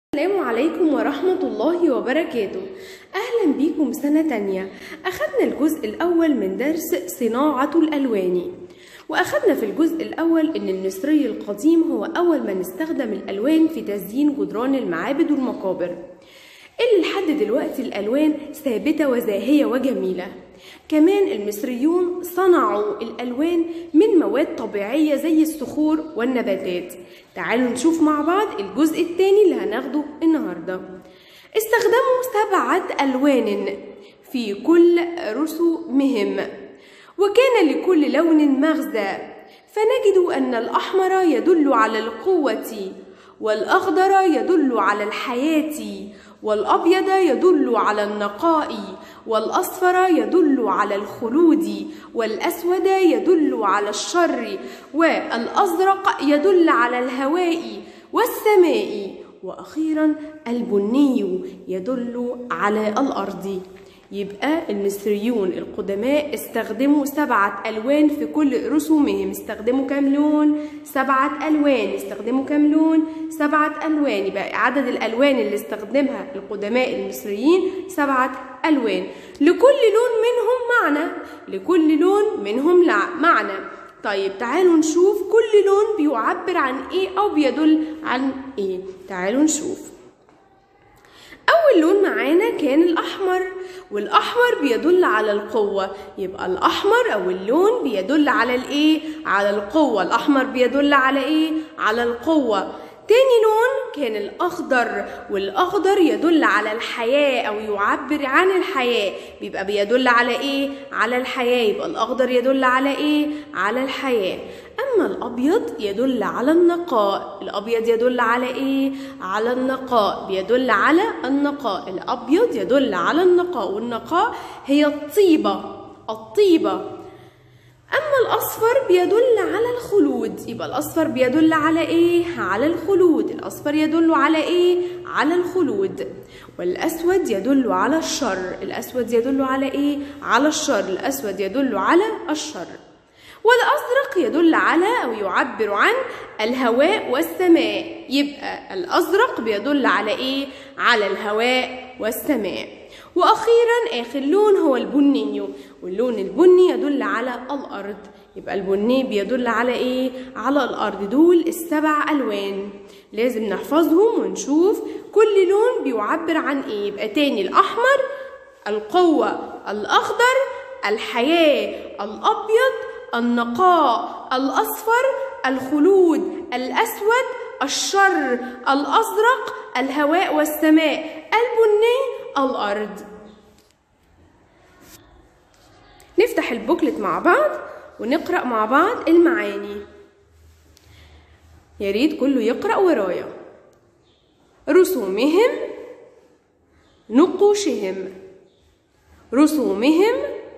السلام عليكم ورحمة الله وبركاته أهلا بيكم سنة تانية أخدنا الجزء الأول من درس صناعة الألوان وأخدنا في الجزء الأول إن المصري القديم هو أول من استخدم الألوان في تزيين جدران المعابد والمقابر اللي لحد دلوقتي الألوان ثابتة وزاهية وجميلة كمان المصريون صنعوا الألوان من مواد طبيعية زي الصخور والنباتات تعالوا نشوف مع بعض الجزء الثاني اللي هناخده النهاردة استخدموا سبعة ألوان في كل رسومهم وكان لكل لون مغزى فنجد أن الأحمر يدل على القوة والأخضر يدل على الحياة والأبيض يدل على النقاء والأصفر يدل على الخلود والأسود يدل على الشر والأزرق يدل على الهواء والسماء وأخيرا البني يدل على الأرض يبقى المصريون القدماء استخدموا سبعة ألوان في كل رسومهم استخدموا كام لون؟ سبعة ألوان استخدموا كام لون؟ سبعة ألوان يبقى عدد الألوان اللي استخدمها القدماء المصريين سبعة ألوان لكل لون منهم معنى لكل لون منهم معنى طيب تعالوا نشوف كل لون بيعبر عن ايه او بيدل عن ايه تعالوا نشوف أول لون معانا كان الأحمر والأحمر بيدل على القوة يبقى الأحمر أو اللون بيدل على الإيه؟ على القوة الأحمر بيدل على إيه؟ على القوة تاني لون كان الأخضر والأخضر يدل على الحياة أو يعبر عن الحياة بيبقى بيدل على إيه؟ على الحياة يبقى الأخضر يدل على إيه؟ على الحياة أما الأبيض يدل على النقاء الأبيض يدل على إيه؟ على النقاء بيدل على النقاء الأبيض يدل على النقاء والنقاء هي الطيبة الطيبة أما الأصفر بيدل على الخلود يبقى الأصفر بيدل على إيه؟ على الخلود الأصفر يدل على إيه؟ على الخلود والأسود يدل على الشر الأسود يدل على إيه؟ على الشر الأسود يدل على الشر والأزرق يدل على أو يعبر عن الهواء والسماء يبقى الأزرق بيدل على إيه؟ على الهواء والسماء وأخيرا آخر لون هو البني واللون البني يدل على الأرض يبقى البني بيدل على إيه؟ على الأرض دول السبع ألوان لازم نحفظهم ونشوف كل لون بيعبر عن إيه يبقى تاني الأحمر القوة الأخضر الحياة الأبيض النقاء الأصفر الخلود الأسود الشر الأزرق الهواء والسماء البني الأرض نفتح البوكلت مع بعض ونقرأ مع بعض المعاني يا ريت كله يقرأ ورايا رسومهم نقوشهم رسومهم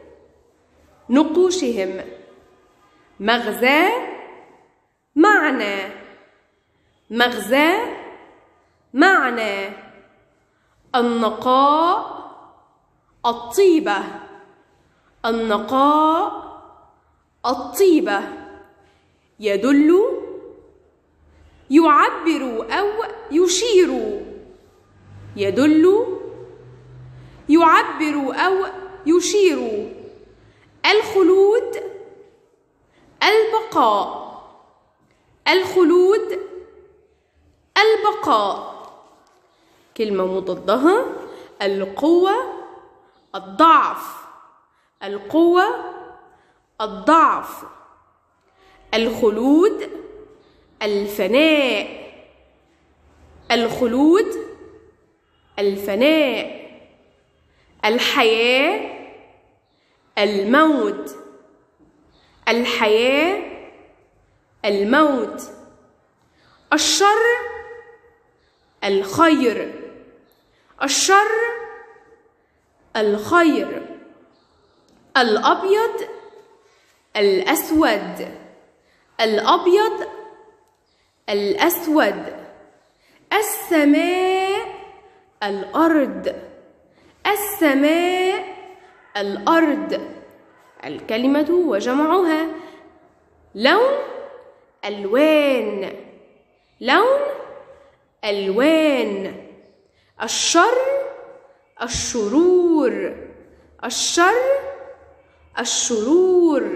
نقوشهم مغزى معنى مغزى معنى النقاء الطيبة النقاء الطيبة يدل يعبر أو يشير يدل يعبر أو يشير الخلود البقاء الخلود البقاء كلمة مضادها القوة الضعف القوة الضعف الخلود الفناء الخلود الفناء الحياة الموت الحياة الموت الشر الخير الشر الخير الأبيض الأسود الأبيض الأسود السماء الأرض السماء الأرض الكلمة وجمعها لون ألوان لون ألوان الشر الشرور الشر الشرور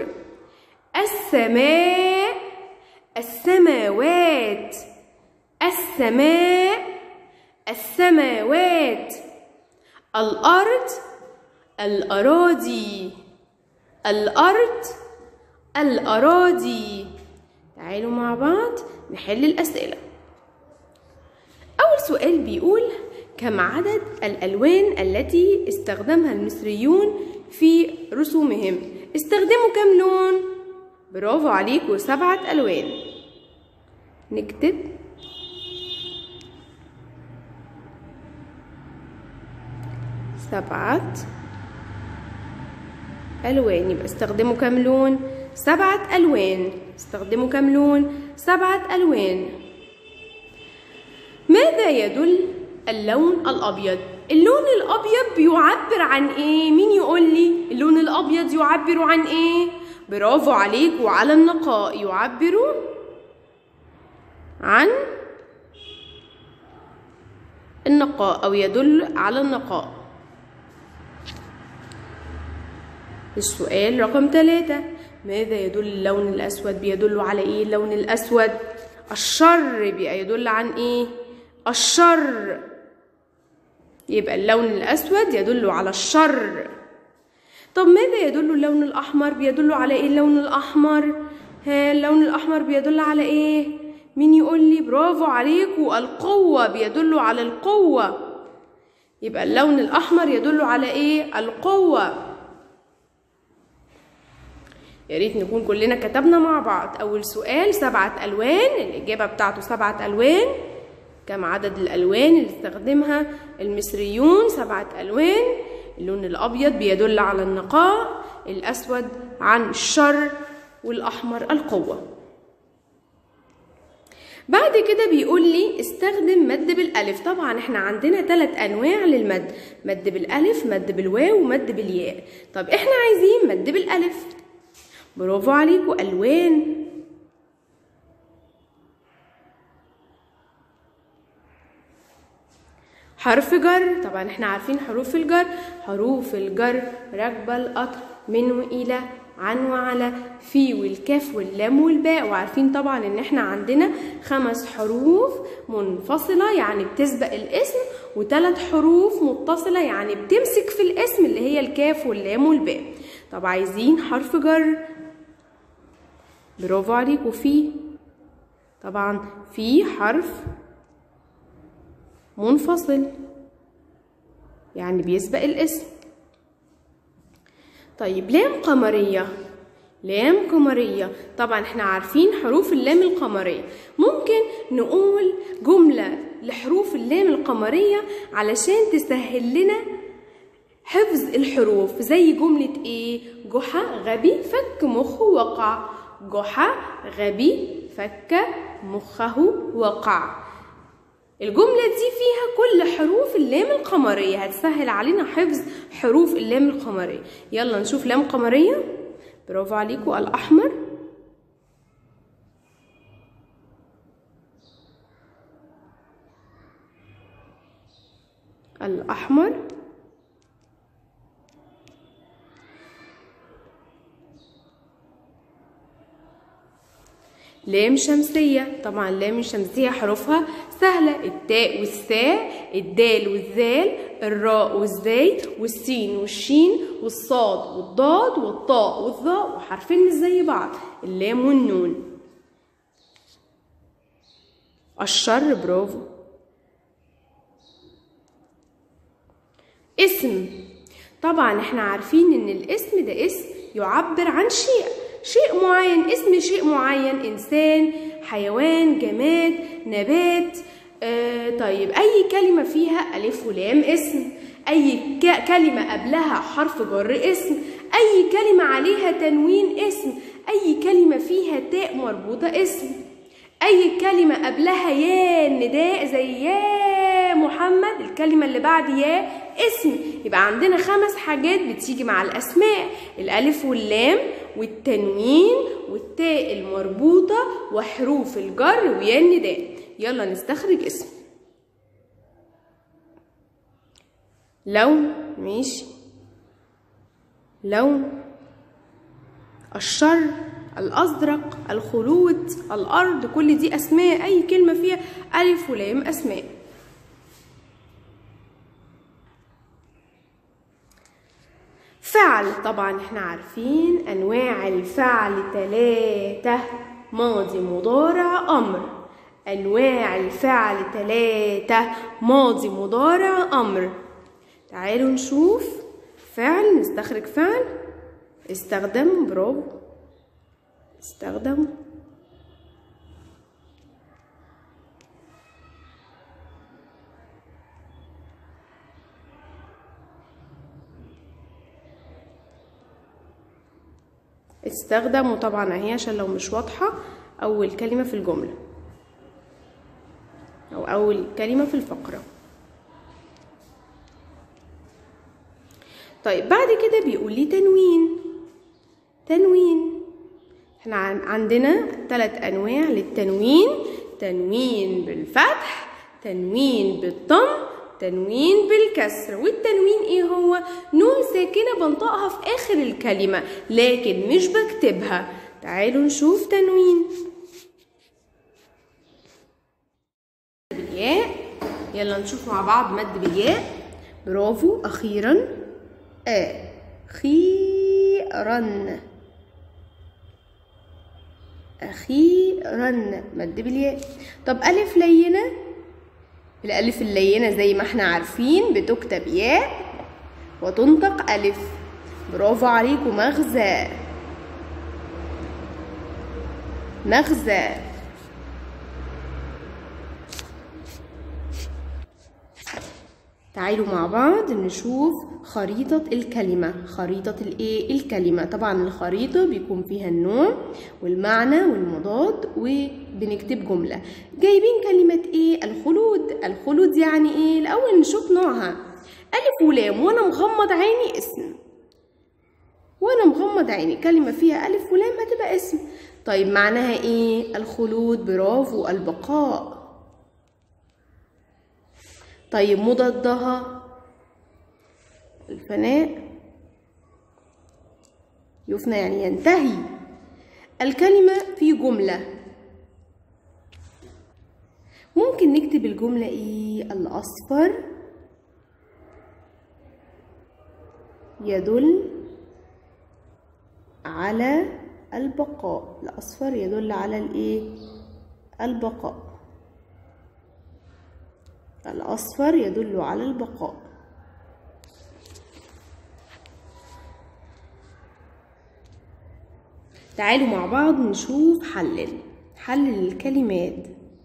السماء السماوات السماء السماوات الأرض الأراضي الأرض الأراضي تعالوا مع بعض نحل الأسئلة أول سؤال بيقول كم عدد الألوان التي استخدمها المصريون في رسومهم استخدموا كم لون برافو عليكم سبعة ألوان نكتب سبعة ألوان يبقى استخدموا كم لون سبعة ألوان استخدموا كم لون سبعة ألوان ماذا يدل اللون الأبيض اللون الأبيض بيعبر عن إيه مين يقول لي اللون الأبيض يعبر عن إيه برافو عليك وعلى النقاء يعبر عن النقاء أو يدل على النقاء السؤال رقم ثلاثة ماذا يدل اللون الأسود بيدل على إيه اللون الأسود الشر بيبقى يدل عن إيه الشر يبقى اللون الأسود يدل على الشر طب ماذا يدل اللون الأحمر بيدل على إيه اللون الأحمر ها اللون الأحمر بيدل على إيه مين يقول لي برافو عليكم القوة بيدل على القوة يبقى اللون الأحمر يدل على إيه القوة يا ريت نكون كلنا كتبنا مع بعض أول سؤال سبعة ألوان الإجابة بتاعته سبعة ألوان كم عدد الألوان اللي استخدمها المصريون سبعة ألوان اللون الأبيض بيدل على النقاء الأسود عن الشر والأحمر القوة بعد كده بيقول لي استخدم مد بالألف طبعا احنا عندنا ثلاث أنواع للمد مد بالألف مد بالواو ومد بالياء طب احنا عايزين مد بالألف برافو عليكم ألوان حرف جر طبعا احنا عارفين حروف الجر حروف الجر راكبة القطر من وإلى عن وعلى في والكاف واللام والباء وعارفين طبعا ان احنا عندنا خمس حروف منفصلة يعني بتسبق الاسم وثلاث حروف متصلة يعني بتمسك في الاسم اللي هي الكاف واللام والباء طب عايزين حرف جر برافو عليكم في طبعا في حرف منفصل يعني بيسبق الاسم طيب لام قمرية لام قمرية طبعا احنا عارفين حروف اللام القمرية ممكن نقول جملة لحروف اللام القمرية علشان تسهل لنا حفظ الحروف زي جملة ايه جحا غبي فك مخه وقع جحا غبي فك مخه وقع الجملة دي فيها كل حروف اللام القمرية هتسهل علينا حفظ حروف اللام القمرية يلا نشوف لام قمرية برافو عليكم الأحمر الأحمر لام شمسية طبعا لام الشمسية حروفها سهلة التاء والساء الدال والذال الراء والزاي والسين والشين والصاد والضاد والطاء والظاء وحرفين مش زي بعض اللام والنون الشر برافو اسم طبعا احنا عارفين ان الاسم ده اسم يعبر عن شيء شيء معين اسم شيء معين انسان حيوان جماد نبات آه طيب اي كلمه فيها الف ولام اسم اي كلمه قبلها حرف جر اسم اي كلمه عليها تنوين اسم اي كلمه فيها تاء مربوطه اسم اي كلمه قبلها يا نداء زي يا محمد الكلمه اللي بعد يا اسم يبقى عندنا خمس حاجات بتيجي مع الاسماء الالف واللام والتنوين والتاء المربوطه وحروف الجر ويا النداء يلا نستخرج اسم لون ماشي لون الشر الأزرق الخلود الأرض كل دي أسماء أي كلمة فيها ألف ولام أسماء فعل طبعا احنا عارفين أنواع الفعل تلاتة ماضي مضارع أمر أنواع الفعل تلاتة ماضي مضارع أمر تعالوا نشوف فعل نستخرج فعل استخدم برافو استخدم استخدم وطبعا اهي عشان لو مش واضحة أول كلمة في الجملة أو أول كلمة في الفقرة طيب بعد كده بيقول لي تنوين تنوين احنا عندنا ثلاث انواع للتنوين تنوين بالفتح تنوين بالضم تنوين بالكسر والتنوين ايه هو نون ساكنه بنطقها في اخر الكلمه لكن مش بكتبها تعالوا نشوف تنوين بالياء يلا نشوف مع بعض مد بالياء برافو اخيرا أخيرا أخيرا مد بالياء طب ألف لينة الألف اللينة زي ما احنا عارفين بتكتب ياء وتنطق ألف برافو عليكم مغزى مغزى تعالوا مع بعض نشوف خريطة الكلمة خريطة الايه الكلمة طبعا الخريطة بيكون فيها النوع والمعنى والمضاد وبنكتب جملة جايبين كلمة ايه الخلود الخلود يعني ايه الاول نشوف نوعها الف ولام وانا مغمض عيني اسم وانا مغمض عيني كلمة فيها الف ولام هتبقى اسم طيب معناها ايه الخلود برافو البقاء طيب مضادها الفناء يفنى يعني ينتهي الكلمة في جملة ممكن نكتب الجملة ايه الأصفر يدل على البقاء الأصفر يدل على الايه البقاء الأصفر يدل على البقاء تعالوا مع بعض نشوف حلل حلل الكلمات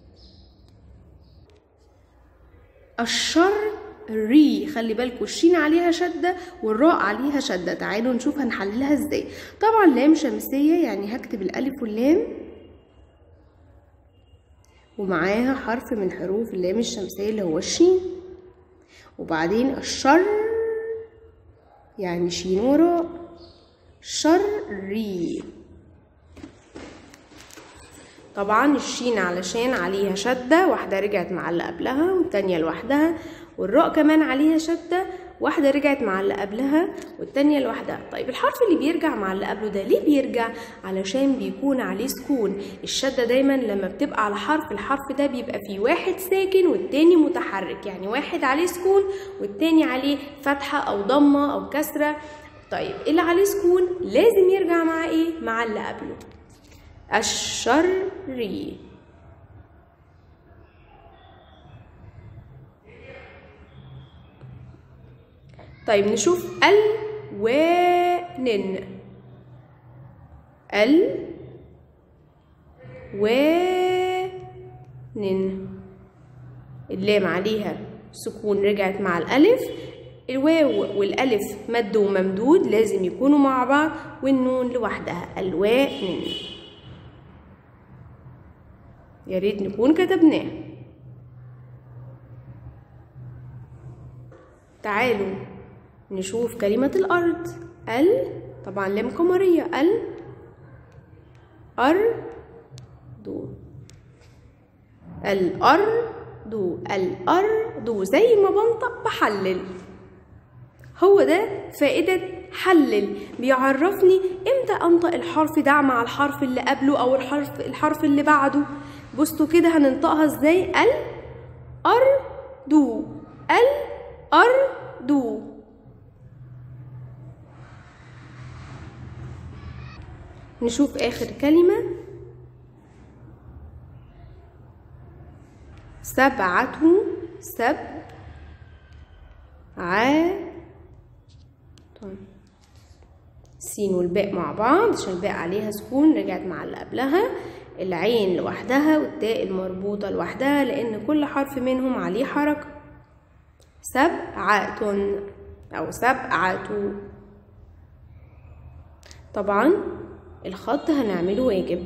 الشر ري خلي بالكوا الشين عليها شدة والراء عليها شدة تعالوا نشوف هنحللها ازاي طبعا لام شمسية يعني هكتب الألف واللام ومعاها حرف من حروف اللام الشمسية اللي هو الشين وبعدين الشر يعني شين وراء شري طبعا الشين علشان عليها شدة واحدة رجعت مع اللي قبلها والتانية لوحدها والراء كمان عليها شدة واحدة رجعت مع اللي قبلها والتانية لوحدها طيب الحرف اللي بيرجع مع اللي قبله ده ليه بيرجع علشان بيكون عليه سكون الشدة دايما لما بتبقى على حرف الحرف ده بيبقى فيه واحد ساكن والتاني متحرك يعني واحد عليه سكون والتاني عليه فتحة أو ضمة أو كسرة طيب اللي عليه سكون لازم يرجع مع ايه مع اللي قبله الشري طيب نشوف الوان ال وان اللام عليها سكون رجعت مع الألف الواو والألف مد وممدود لازم يكونوا مع بعض والنون لوحدها الوان يا ريت نكون كتبناه تعالوا نشوف كلمة الأرض ال طبعا لام قمرية ال أر دو الأرض الأرض زي ما بنطق بحلل هو ده فائدة حلل بيعرفني امتى انطق الحرف ده مع الحرف اللي قبله او الحرف الحرف اللي بعده بصوا كده هننطقها ازاي ال ار دو ال ار دو نشوف اخر كلمة سبعة سب ع السين والباء مع بعض عشان الباء عليها سكون رجعت مع اللي قبلها العين لوحدها والتاء المربوطة لوحدها لأن كل حرف منهم عليه حركة سبعة أو سبعة طبعا الخط هنعمله واجب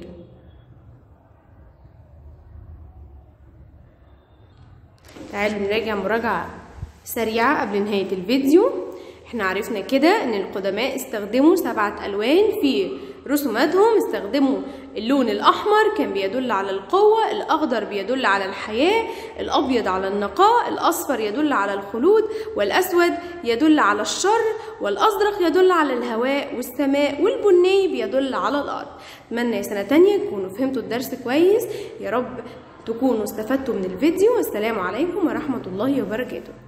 تعالوا نراجع مراجعة سريعة قبل نهاية الفيديو احنا عرفنا كده ان القدماء استخدموا سبعة الوان في رسوماتهم استخدموا اللون الاحمر كان بيدل على القوة الاخضر بيدل على الحياة الابيض على النقاء الاصفر يدل على الخلود والاسود يدل على الشر والازرق يدل على الهواء والسماء والبني بيدل على الارض اتمنى يا سنة تانية تكونوا فهمتوا الدرس كويس يا رب تكونوا استفدتوا من الفيديو والسلام عليكم ورحمة الله وبركاته